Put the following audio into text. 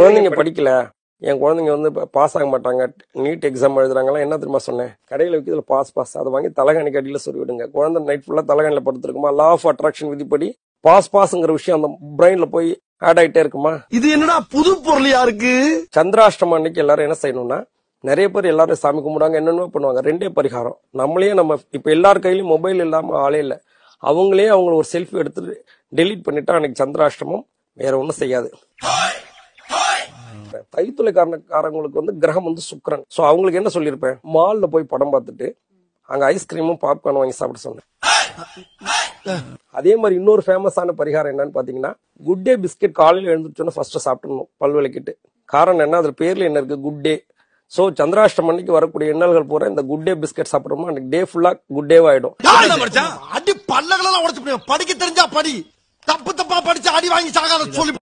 குழந்தைங்க படிக்கல என் குழந்தைங்க வந்து பாஸ் ஆக மாட்டாங்க நீட் எக்ஸாம் எழுதுறாங்கலாம் என்ன தெரியுமா சொன்னேன் கடையில் விற்கிறதுல பாஸ் பாஸ் அதை வாங்கி தலைகாணி கடியில் சொல்லி விடுங்க குழந்தை நைட் ஃபுல்லா தலைகாணியில் படுத்துருக்குமா லா ஆஃப் அட்ராக்ஷன் விதிப்படி பாஸ் பாஸ்ங்கிற விஷயம் அந்த பிரெயின்ல போய் ஆட் ஆயிட்டே இருக்குமா இது என்னடா புது பொருளியா இருக்கு சந்திராஷ்டமம் அன்னைக்கு எல்லாரும் என்ன செய்யணும்னா நிறைய பேர் எல்லாரும் சாமி கும்பிடுவாங்க என்னென்னமோ பண்ணுவாங்க ரெண்டே பரிகாரம் நம்மளே நம்ம இப்ப எல்லார் கையிலயும் மொபைல் இல்லாம ஆளே இல்ல அவங்களே அவங்க ஒரு செல்ஃபி எடுத்து டெலீட் பண்ணிட்டா அன்னைக்கு சந்திராஷ்டமம் வேற ஒண்ணும் செய்யாது தைத்துளைக்காரக்காரங்களுக்கு வந்து கிரகம் வந்து சுக்கிரன் சோ அவங்களுக்கு என்ன சொல்லியிருப்பேன் மால்ல போய் படம் பார்த்துட்டு அங்க ஐஸ்கிரீமும் பாப்கார்ன் வாங்கி சாப்பிட சொன்னேன் அதே மாதிரி இன்னொரு ஃபேமஸான பரிகாரம் என்னன்னு பாத்தீங்கன்னா குட் டே பிஸ்கெட் காலையில எழுந்துச்சோன்னா ஃபர்ஸ்ட் சாப்பிடணும் பல் விளக்கிட்டு காரணம் என்ன அதுல பேர்ல என்ன இருக்கு குட் டே சோ சந்திராஷ்டம் அன்னைக்கு வரக்கூடிய எண்ணல்கள் பூரா இந்த குட் டே பிஸ்கெட் சாப்பிடுறோமோ அன்னைக்கு டே ஃபுல்லா குட் டேவா ஆயிடும் அடி பல்லகளெல்லாம் உடச்சு படிக்க தெரிஞ்சா படி தப்பு தப்பா படிச்சு அடி வாங்கி சாகாத சொல்லி